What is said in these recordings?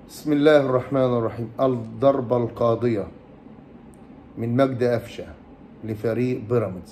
بسم الله الرحمن الرحيم الضربة القاضية من مجد أفشة لفريق بيراميدز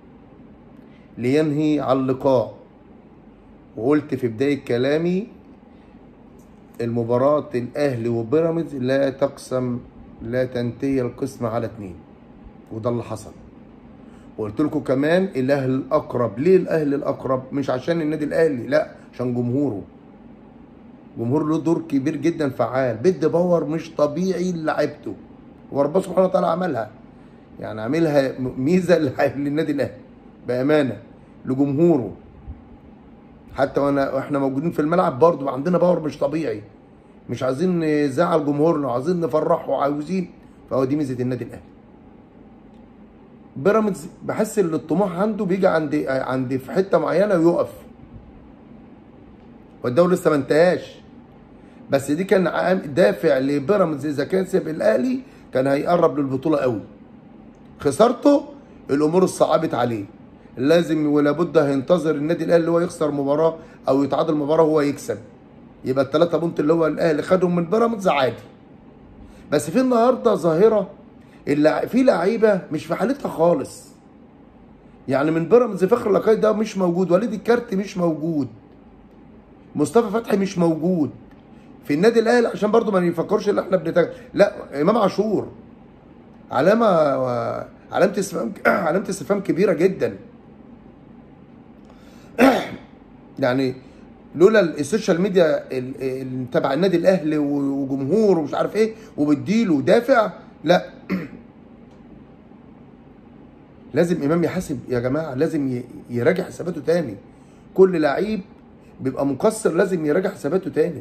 لينهي على اللقاء وقلت في بداية كلامي المباراة الأهلي وبيراميدز لا تقسم لا تنتهي القسمة على اتنين وده اللي حصل وقلت لكم كمان الأهلي الأقرب ليه الأهلي الأقرب مش عشان النادي الأهلي لا عشان جمهوره جمهور له دور كبير جدا فعال بيدي باور مش طبيعي لعيبته وربنا سبحانه وتعالى عملها يعني عاملها ميزه للنادي الاهلي بامانه لجمهوره حتى وانا واحنا موجودين في الملعب برضه عندنا باور مش طبيعي مش عايزين نزعل جمهورنا وعايزين نفرحه وعاوزين فهو دي ميزه النادي الاهلي بيراميدز بحس ان الطموح عنده بيجي عند عند في حته معينه ويقف والدوري لسه ما انتهاش بس دي كان دافع لبيراميدز اذا كان ساب الاهلي كان هيقرب للبطوله قوي خسارته الامور اتصعبت عليه لازم ولا بد هينتظر النادي الاهلي اللي هو يخسر مباراه او يتعادل مباراه وهو يكسب يبقى الثلاثه بونت اللي هو الاهلي خدهم من بيراميدز عادي بس في النهارده ظاهره اللي في لعيبه مش في حالتها خالص يعني من بيراميدز فخر لقاي ده مش موجود وليد الكارت مش موجود مصطفى فتحي مش موجود في النادي الاهلي عشان برضو ما يفكرش ان احنا بنتاج لا امام عاشور علامه علامه استفهام علامه استفهام كبيره جدا يعني لولا السوشيال ميديا اللي تبع النادي الاهلي وجمهوره ومش عارف ايه وبتديله دافع لا لازم امام يحاسب يا جماعه لازم يراجع حساباته تاني كل لعيب بيبقى مقصر لازم يراجع حساباته تاني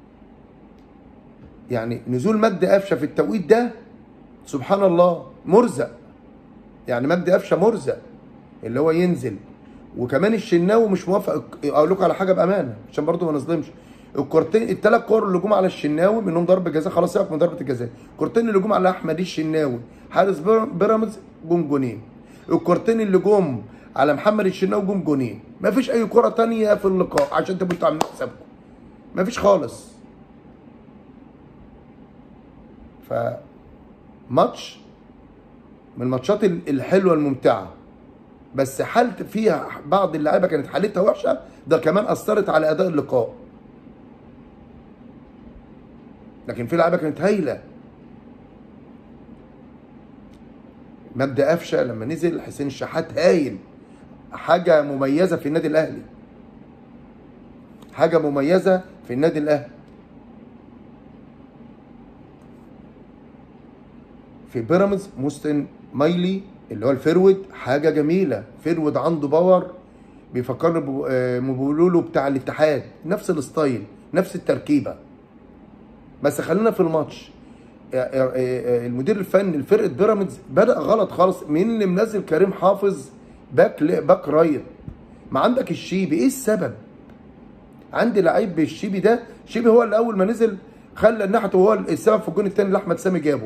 يعني نزول مجدي قفشه في التوقيت ده سبحان الله مرزق يعني مجدي قفشه مرزق اللي هو ينزل وكمان الشناوي مش موافق اقول لكم على حاجه بامانه عشان برضو ما نظلمش الكورتين الثلاث كور اللي جم على الشناوي منهم ضربه جزاء خلاص سيبك من ضربه الجزاء الكورتين اللي جم على احمد الشناوي حارس بيراميدز جم جونين الكورتين اللي جم على محمد الشناوي جم جونين مفيش اي كره تانية في اللقاء عشان تبقوا انتوا عاملين حسابكم مفيش خالص ف ماتش من الماتشات الحلوه الممتعه بس حالت فيها بعض اللعيبه كانت حالتها وحشه ده كمان اثرت على اداء اللقاء لكن في لعيبه كانت هايله مجدي قفشه لما نزل حسين الشحات هايل حاجه مميزه في النادي الاهلي حاجه مميزه في النادي الاهلي في بيراميدز موستن مايلي اللي هو الفيرود حاجه جميله فيرود عنده باور بيفكرني بيقولوا بتاع الاتحاد نفس الستايل نفس التركيبه بس خلينا في الماتش المدير الفني لفرقه بيراميدز بدا غلط خالص مين اللي منزل كريم حافظ باك باك رايت ما عندك الشيبي ايه السبب عندي لعيب بالشيبي ده شيبي هو اللي اول ما نزل خلى ناحيته هو السبب في الجون الثاني اللي احمد سامي جابه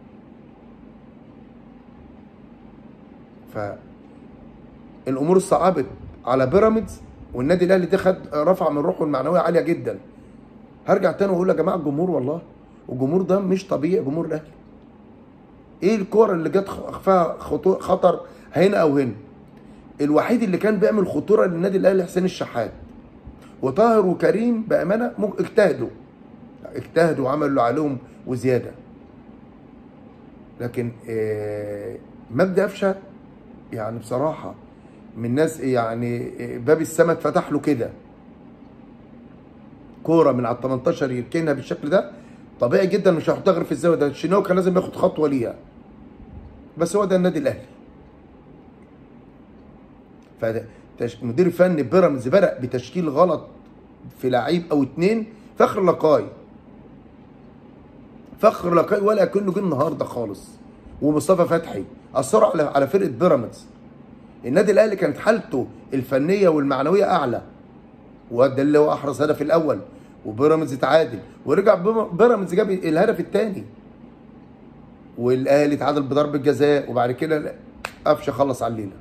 ف الامور صعبت على بيراميدز والنادي الاهلي ده خد رفع من روحه المعنويه عاليه جدا هرجع تاني واقول يا جماعه الجمهور والله الجمهور ده مش طبيعي جمهور الاهلي ايه الكور اللي جت فيها خطر هنا او هنا الوحيد اللي كان بيعمل خطوره للنادي الاهلي حسين الشحات وطاهر وكريم بامانه اجتهدوا اجتهدوا وعملوا عليهم وزياده لكن مجدي قفشه يعني بصراحه من ناس يعني باب السما اتفتح له كده كوره من على ال 18 يركنها بالشكل ده طبيعي جدا مش هيحطها غير في الزاويه ده الشناوي كان لازم ياخد خطوه ليها بس هو ده النادي الاهلي فمدير فني بيراميدز بدا بتشكيل غلط في لعيب او اتنين فخر لقاي فخر لقاي ولا كانه جه النهارده خالص ومصطفى فتحي اثروا على على فرقه بيراميدز النادي الاهلي كانت حالته الفنيه والمعنويه اعلى وده اللي هو احرز هدف الاول وبيراميدز اتعادل ورجع بيراميدز جاب الهدف الثاني والاهلي اتعادل بضربه جزاء وبعد كده قفشه خلص على الليله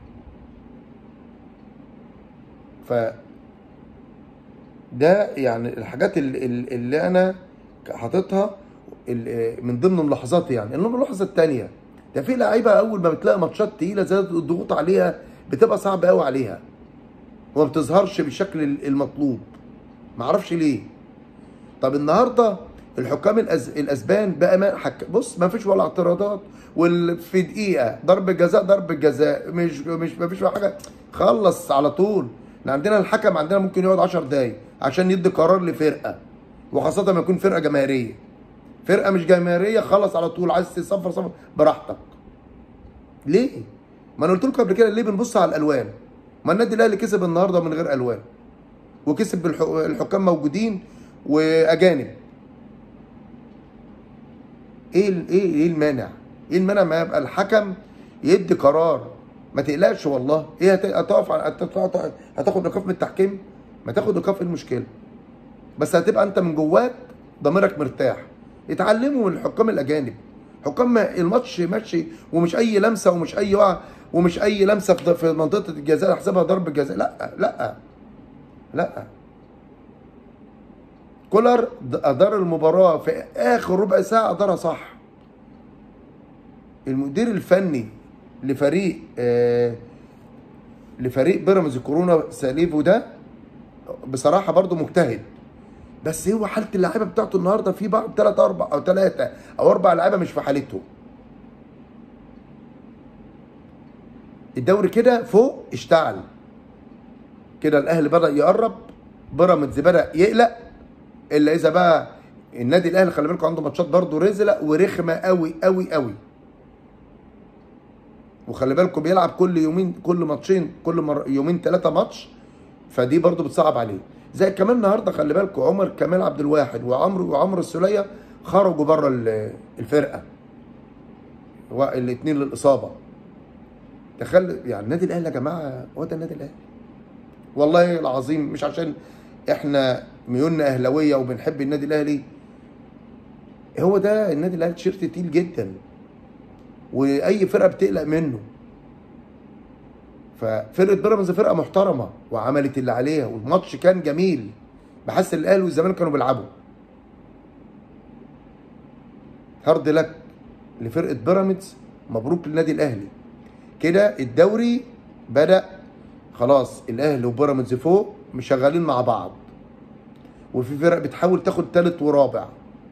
ف ده يعني الحاجات اللي, اللي انا حاططها ال- من ضمن ملاحظاتي يعني انما الملاحظه الثانيه ده في لعيبه اول ما بتلاقي ماتشات تقيله زي الضغوط عليها بتبقى صعبه قوي عليها وما بتظهرش بالشكل ال- المطلوب معرفش ليه طب النهارده الحكام الأز... الاسبان بقى ما حك... بص ما فيش ولا اعتراضات وال... في دقيقه ضرب جزاء ضرب جزاء مش مش ما فيش ولا حاجه خلص على طول احنا عندنا الحكم عندنا ممكن يقعد 10 دقايق عشان يدي قرار لفرقه وخاصه لما يكون فرقه جماهيريه فرقه مش جماهيريه خلص على طول عايز تصفر صفر براحتك ليه ما انا قلت لكم قبل كده ليه بنبص على الالوان ما النادي الاهلي كسب النهارده من غير الوان وكسب بالح- الحكام موجودين واجانب ايه ال- ايه ايه المانع؟ ايه المانع ما يبقى الحكم يدي قرار ما تقلقش والله ايه هت- هتقف على- هت- هت- هتاخد ايقاف من التحكيم؟ ما تاخد ايقاف ايه المشكله؟ بس هتبقى انت من جواك ضميرك مرتاح اتعلموا من الحكام الاجانب حكام ما- الماتش ماشي ومش اي لمسه ومش اي وقع ومش اي لمسه في في منطقه الجزاء احسبها ضربه جزاء لا لا لا كولر ادار المباراه في اخر ربع ساعه ادارها صح المدير الفني لفريق آه لفريق بيراميدز كورونا ساليفو ده بصراحه برضو مجتهد بس هو حاله اللعيبه بتاعته النهارده في بعض ثلاث اربع او ثلاثه او اربع لعيبه مش في حالتهم الدوري كده فوق اشتعل كده الاهلي بدا يقرب بيراميدز بدا يقلق الا اذا بقى النادي الاهلي خلي بالكم عنده ماتشات برضه رزله ورخمه قوي قوي قوي وخلي بالكم بيلعب كل يومين كل ماتشين كل مر... يومين ثلاثه ماتش فدي برضه بتصعب عليه زي كمان النهارده خلي بالكم عمر كمال عبد الواحد وعمرو وعمرو السوليه خرجوا بره ال- الفرقه الاثنين للاصابه تخيل يعني النادي الاهلي يا جماعه هو ده النادي الاهلي والله العظيم مش عشان احنا ميولنا اهلاويه وبنحب النادي الاهلي هو ده النادي الاهلي تيشيرت تقيل جدا واي فرقه بتقلق منه ففرقه بيراميدز فرقه محترمه وعملت اللي عليها والماتش كان جميل بحس الاهلي والزمالك كانوا بيلعبوا هارد لك لفرقه بيراميدز مبروك للنادي الاهلي كده الدوري بدا خلاص الاهلي وبيراميدز فوق مشغلين مع بعض وفي فرق بتحاول تاخد تالت ورابع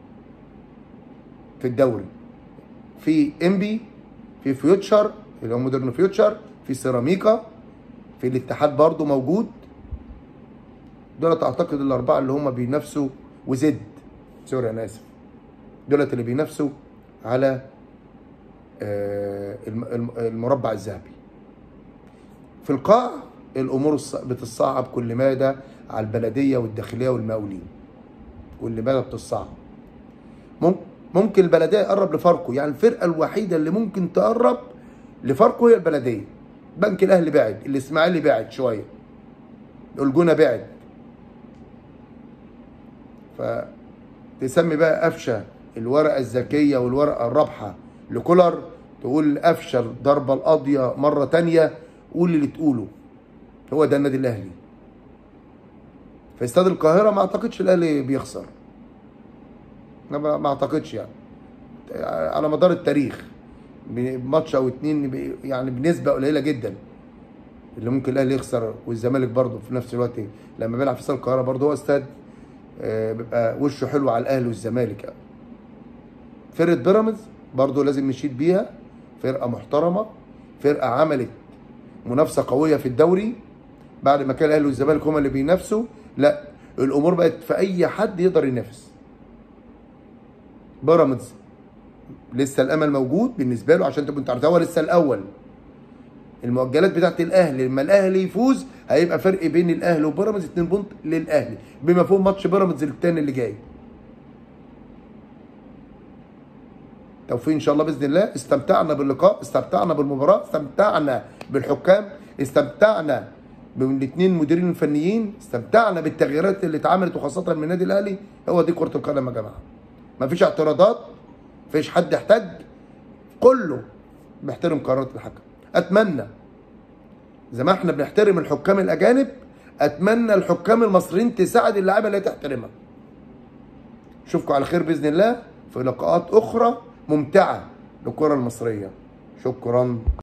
في الدوري في انبي في فيوتشر اللي هو مودرن فيوتشر في سيراميكا في الاتحاد برضو موجود دولت اعتقد الاربعه اللي هم بينافسوا وزد سوري انا اسف دولت اللي بينافسوا على آه، الم- الم- المربع الذهبي في القاع الامور الص- بتصعب كل مدى على البلديه والداخليه والمقاولين كل مدى بتصعب مم- ممكن البلديه يقرب لفاركو يعني الفرقه الوحيده اللي ممكن تقرب لفاركو هي البلديه بنك الاهلي بعد الاسماعيلي بعد شويه الجونه بعد فتسمي بقى قفشه الورقه الذكيه والورقه الرابحه لكولر تقول قفشه الضربه القاضيه مره تانية قول اللي تقوله هو ده النادي الاهلي في استاد القاهره ما اعتقدش الاهلي بيخسر انا ما ما اعتقدش يعني على مدار التاريخ بماتش او اتنين ب- يعني بنسبه قليله جدا اللي ممكن الاهلي يخسر والزمالك برضه في نفس الوقت لما بيلعب في استاد القاهره برضه هو استاد آه، بيبقى وشه حلو على الاهلي والزمالك يعني. فرقه بيراميدز برضه لازم نشيد بيها فرقه محترمه فرقه عملت منافسه قويه في الدوري بعد ما كان الاهلي والزمالك هما اللي بينافسوا لا الامور بقت في اي حد يقدر ينافس بيراميدز لسه الامل موجود بالنسبه له عشان تبقوا انتوا عارفين هو لسه الاول المؤجلات بتاعت الاهلي لما الاهلي يفوز هيبقى فرق بين الاهلي وبيراميدز 2 بونت للاهلي بما فيهم ماتش بيراميدز الثاني اللي جاي توفيق ان شاء الله باذن الله استمتعنا باللقاء استمتعنا بالمباراه استمتعنا بالحكام استمتعنا بالاثنين مديرين الفنيين استمتعنا بالتغييرات اللي اتعملت وخاصه من النادي الاهلي هو دي كره القدم يا جماعه مفيش اعتراضات مفيش حد احتج كله بيحترم قرارات الحكم اتمنى زي ما احنا بنحترم الحكام الاجانب اتمنى الحكام المصريين تساعد اللاعيبه اللي هي تحترمها اشوفكم على خير باذن الله في لقاءات اخرى ممتعه للكره المصريه شكرا